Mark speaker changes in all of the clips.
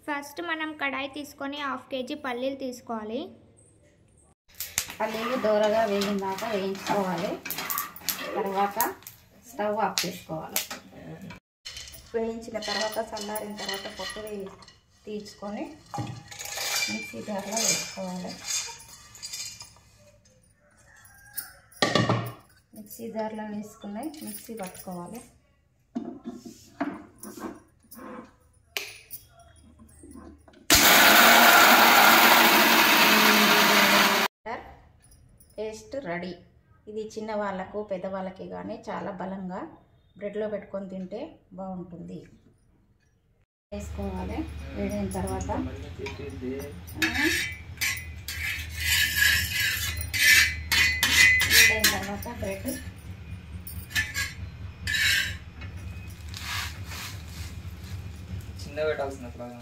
Speaker 1: first మనం కడాయి తీసుకొని half KG పల్లీలు తీసుకోవాలి
Speaker 2: పల్లీలు దూరగా వేగిన దాకా వేయించుకోవాలి తర్వాత స్టవ్ ఆఫ్ చేసుకోవాలి వేయించిన తర్వాత చల్లారిన తర్వాత పప్పు వే- తీసుకొని మిక్సీ జార్లో వేసుకోవాలి మిక్సీ జార్లో వేసుకుని మిక్సీ పట్టుకోవాలి పేస్ట్ రెడీ ఇది చిన్న వాళ్ళకు పెద్దవాళ్ళకి కానీ చాలా బలంగా బ్రెడ్లో పెట్టుకొని తింటే బాగుంటుంది వేసుకోవాలి వేడిన తర్వాత వేడైన తర్వాత బ్రెడ్
Speaker 3: చిన్న పెట్టాల్సిన ప్రాబ్లం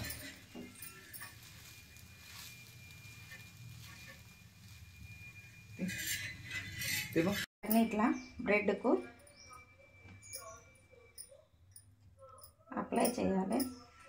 Speaker 3: తీపా
Speaker 2: అన్నీ ఇట్లా బ్రెడ్కు అప్లై చేయాలి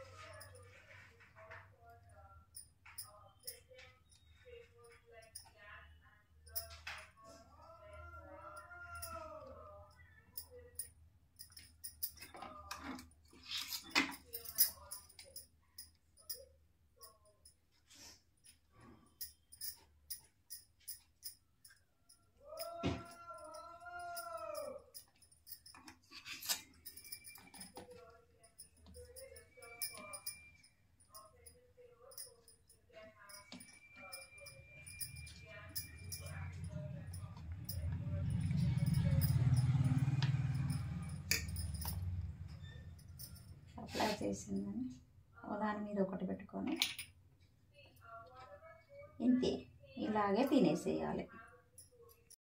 Speaker 2: అప్లై చేసిందని ఓ దాని మీద ఒకటి పెట్టుకొని ఇంతే ఇలాగే తినేసేయాలి